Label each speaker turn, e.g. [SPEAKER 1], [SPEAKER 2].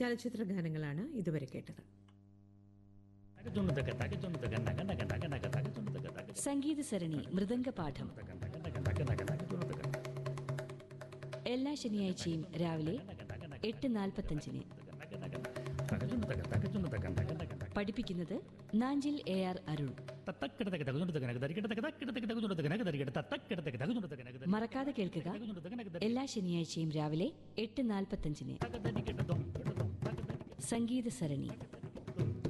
[SPEAKER 1] ചലച്ചിത്ര ഗാനങ്ങളാണ് ഇതുവരെ കേട്ടത്
[SPEAKER 2] സംഗീത സരണി മൃദംഗ പാഠം എല്ലാ ശനിയാഴ്ചയും രാവിലെ എട്ട് നാൽപ്പത്തഞ്ചിന് പഠിപ്പിക്കുന്നത് നാഞ്ചിൽ എ ആർ അരുൺ മറക്കാതെ കേൾക്കുക എല്ലാ ശനിയാഴ്ചയും രാവിലെ എട്ട് നാൽപ്പത്തഞ്ചിന് സംഗീത സരണി